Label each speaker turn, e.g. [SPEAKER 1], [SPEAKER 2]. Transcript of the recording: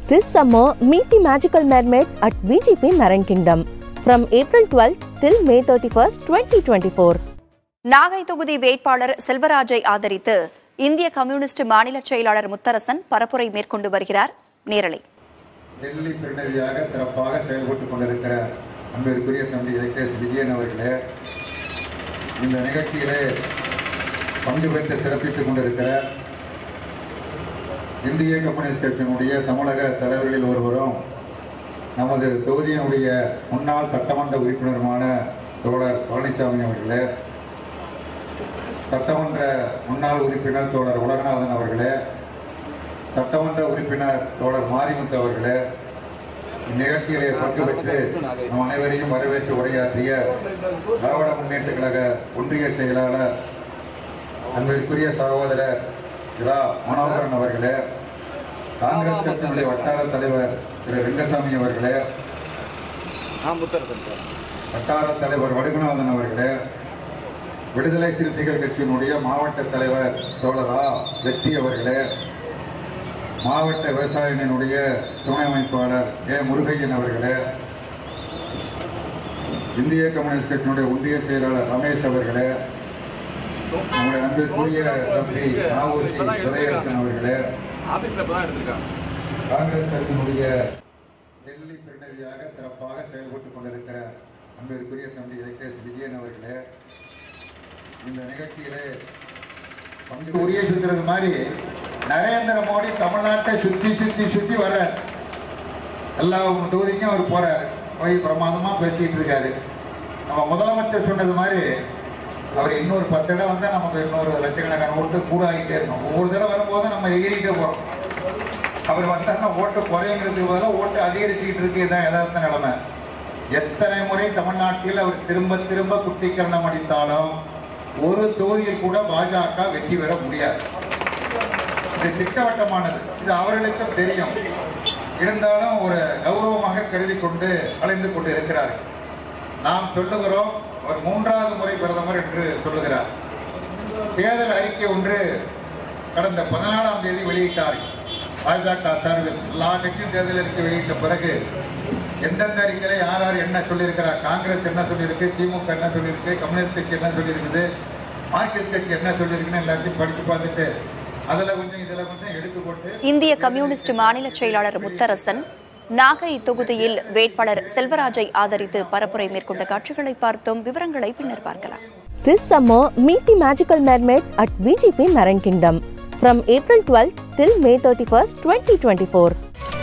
[SPEAKER 1] This summer, meet the magical mermaid at VGP Marine Kingdom from April 12th till May 31st, 2024.
[SPEAKER 2] Nagai தொகுதி வேட்பாளர் செல்வராஜை ஆதரித்து இந்திய communist மாநில செயலாளர் முத்தரசன் பரப்புரை மேற்கொண்டு வருகிறார் நேரலை
[SPEAKER 3] டெல்லி பிரதிநிதியாக சிறப்பாக செயல்பட்டுக் கொண்டிருக்கிற அன்பிற்குரிய தம்பி ஏகேஎஸ் விஜயன் அவர்களே இந்த நிகழ்ச்சியிலே பங்கு பெற்று சிறப்பித்துக் கொண்டிருக்கிற இந்திய கம்யூனிஸ்ட் கட்சியினுடைய தமிழக தலைவர்களில் ஒருவரும் நமது தொகுதியினுடைய முன்னாள் சட்டமன்ற உறுப்பினருமான தோழர் பழனிசாமி அவர்களே சட்டமன்ற முன்னாள் உறுப்பினர் தோழர் உலகநாதன் அவர்களே சட்டமன்ற உறுப்பினர் தோழர் மாரிமுத்து அவர்களே இந்நிகழ்ச்சியிலே பங்கு பெற்று நம் அனைவரையும் வரவேற்று உரையாற்றிய திராவிட முன்னேற்ற கழக ஒன்றிய செயலாளர் அன்பிற்குரிய சகோதரர் இரா மனோகரன் அவர்களே காங்கிரஸ் கட்சியினுடைய வட்டார தலைவர் திரு ரெங்கசாமி அவர்களே வட்டார தலைவர் வடுகநாதன் அவர்களே விடுதலை சிறுத்தைகள் கட்சியினுடைய மாவட்ட தலைவர் தோழரா வெற்றி அவர்களே மாவட்ட விவசாயினுடைய துணை அமைப்பாளர் ஏ முருகையன் அவர்களே இந்திய கம்யூனிஸ்ட் கட்சியினுடைய ஒன்றிய செயலாளர் ரமேஷ் அவர்களே நம்முடைய அன்பிற்குரிய தம்பி நாவூர்ஜி துரையரசன் அவர்களே
[SPEAKER 4] ஆபீஸ்ல இப்பதான் எடுத்திருக்காங்க
[SPEAKER 3] காங்கிரஸ் கட்சியினுடைய டெல்லி பிரதிநிதியாக சிறப்பாக செயல்பட்டுக் கொண்டிருக்கிற அன்பிற்குரிய தம்பி ஏகேஎஸ் விஜயன் அவர்களே இந்த நிகழ்ச்சியிலே பங்கு உரிய சுத்துறது மாதிரி நரேந்திர மோடி தமிழ்நாட்டை சுற்றி சுற்றி சுற்றி வர்றார் எல்லா தொகுதிக்கும் அவர் போறாரு போய் பிரமாதமா பேசிட்டு இருக்காரு நம்ம முதலமைச்சர் சொன்னது மாதிரி அவர் இன்னொரு பத்து இடம் வந்தா நமக்கு இன்னொரு லட்சக்கணக்கான ஓட்டு கூட ஆகிட்டே இருக்கும் ஒவ்வொரு தடவை வரும்போது நம்ம எகிரிட்டே போறோம் அவர் வந்தாருன்னா ஓட்டு குறையுங்கிறதுக்கு பதிலாக ஓட்டு அதிகரிச்சுக்கிட்டு இருக்கு இதான் யதார்த்த நிலைமை எத்தனை முறை தமிழ்நாட்டில் அவர் திரும்ப திரும்ப குட்டிக்கரணம் அடித்தாலும் ஒரு தொகுதியில் கூட பாஜக வெற்றி பெற முடியாது இது திட்டவட்டமானது இது அவர்களுக்கும் தெரியும் இருந்தாலும் ஒரு கௌரவமாக கருதி கொண்டு அலைந்து கொண்டு இருக்கிறார்கள் நாம் சொல்லுகிறோம் அவர் மூன்றாவது முறை பிரதமர் என்று சொல்லுகிறார் தேர்தல் அறிக்கை ஒன்று கடந்த பதினாலாம் தேதி வெளியிட்டார்கள் பாஜக சார்பில் எல்லா கட்சியும் தேர்தல் அறிக்கை வெளியிட்ட பிறகு எந்தெந்த அறிக்கையில யார் யார் என்ன சொல்லியிருக்கிறார் காங்கிரஸ் என்ன சொல்லியிருக்கு திமுக என்ன சொல்லியிருக்கு கம்யூனிஸ்ட் கட்சி என்ன சொல்லியிருக்குது மார்க்சிஸ்ட் கட்சி என்ன சொல்லியிருக்குன்னு எல்லாத்தையும் படிச்சு பார்த்துட்டு அதுல கொஞ்சம் இதுல கொஞ்சம் எடுத்து போட்டு
[SPEAKER 2] இந்திய கம்யூனிஸ்ட் மாநில செயலாளர் முத்தரசன் நாகை தொகுதியில் வேட்பாளர் செல்வராஜை ஆதரித்து பரப்புரை மேற்கொண்ட காட்சிகளை பார்த்தோம் விவரங்களை பின்னர் பார்க்கலாம்
[SPEAKER 1] This summer, meet the magical mermaid at VGP Marine Kingdom from April 12th till May 31st, 2024.